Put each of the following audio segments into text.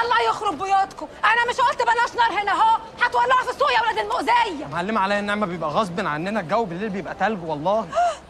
الله يخرب بيوتكم انا مش قلت بلاش نار هنا اهو هتولعوا في السوق يا ولاد المؤذيه معلمة عليا النعمة بيبقى غصب عننا الجو بالليل بيبقى تلج والله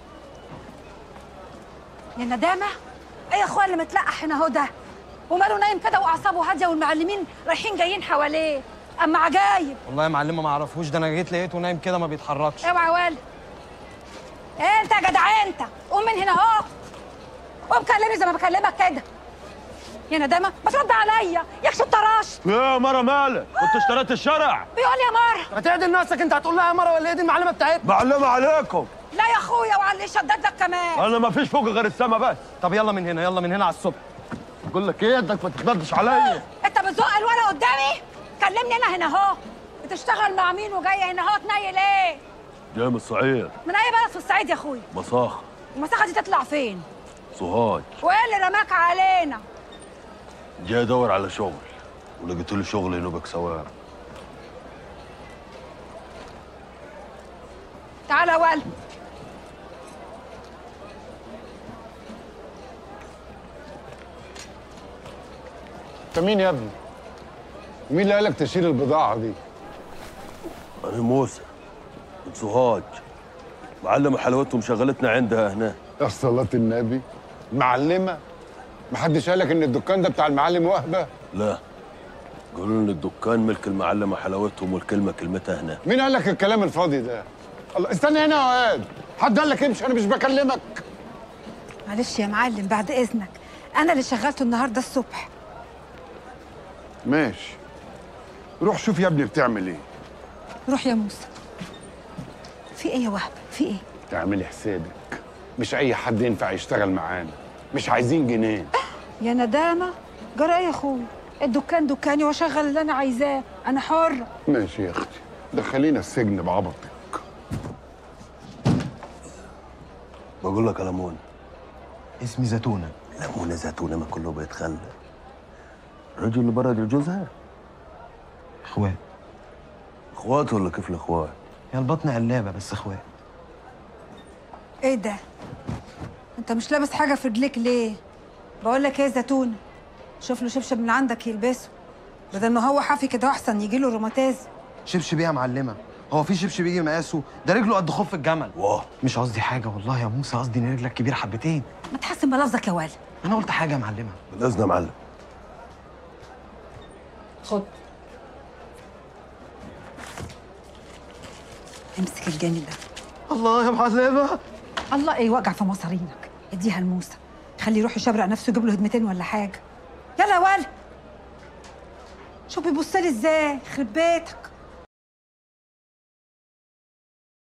يا ندامه ايه يا اخويا اللي متلقح هنا اهو ده وماله نايم كده واعصابه هاديه والمعلمين رايحين جايين حواليه اما عجايب والله يا معلمة ما اعرفوش ده انا جيت لقيته نايم كده ما بيتحركش اوعى يا ولد انت يا جدع انت قوم من هنا اهو قوم كلمني زي ما بكلمك كده يا ندامه ما ترد عليا يكشف طراش يا مرة مالك كنت اشتريت الشرع بيقول يا مره ما تعدل نفسك انت هتقول لها يا مرة ولا ايه دي المعلمة بتاعتنا معلمة عليكم لا يا اخويا وعلي شدد لك كمان انا ما فيش فوق غير السما بس طب يلا من هنا يلا من هنا على الصبح بقول لك ايه انك ما تتردش عليا انت بتزق الورق قدامي كلمني انا هنا اهو بتشتغل مع مين وجايه هنا اهو تنيل ايه جاي من الصعيد من اي بلد في الصعيد يا اخويا مصاخ المساحه دي تطلع فين سوهاج وايه اللي رماك علينا جاي ادور على شغل ولقيت له شغل ينوبك سواق تعالى يا ولد انت مين يا ابني؟ مين اللي قالك تشيل البضاعة دي؟ انا موسى من سوهاج معلمة حلاوتهم شغلتنا عندها هنا يا صلاة النبي معلمة محدش قالك ان الدكان ده بتاع المعلم وهبة؟ لا قالوا لي الدكان ملك المعلمة حلاوتهم والكلمة كلمتها هنا مين قالك الكلام الفاضي ده؟ الله استنى هنا يا واد حد قال لك امشي انا مش بكلمك معلش يا معلم بعد اذنك انا اللي شغلته النهارده الصبح ماشي روح شوف يا ابني بتعمل ايه روح يا موسى في ايه يا وهبه في ايه تعملي حسابك مش اي حد ينفع يشتغل معانا مش عايزين جنيه يا ندامه جرى ايه يا اخويا الدكان دكاني واشغل اللي انا عايزاه انا حره ماشي يا اختي دخلينا السجن بعبطك بقول لك يا لمون اسمي زيتونة لمونة زيتونة ما كله بيتخلى الرجل اللي برا جوزها اخوات اخوات ولا كيف الاخوات هي البطن قلابة بس اخوات ايه ده انت مش لابس حاجه في رجليك ليه بقول لك ايه يا زيتونه شوف له شبشب من عندك يلبسه بدل ما هو حافي كده احسن يجي له روماتيز شبشب ايه يا معلمة هو في شبشب يجي مقاسه ده رجله قد خف الجمل واه مش قصدي حاجة والله يا موسى قصدي ان رجلك كبير حبتين ما تحسن بلفظك يا ولد انا قلت حاجة يا معلمة بالاذن يا معلم خد امسك الجاني ده الله يا معلمة الله ايه وجع في مصارينك اديها لموسى خليه يروح يشبرق نفسه يجيب له هدمتين ولا حاجه يلا يا ولد شوف بيبص لي ازاي يخرب بيتك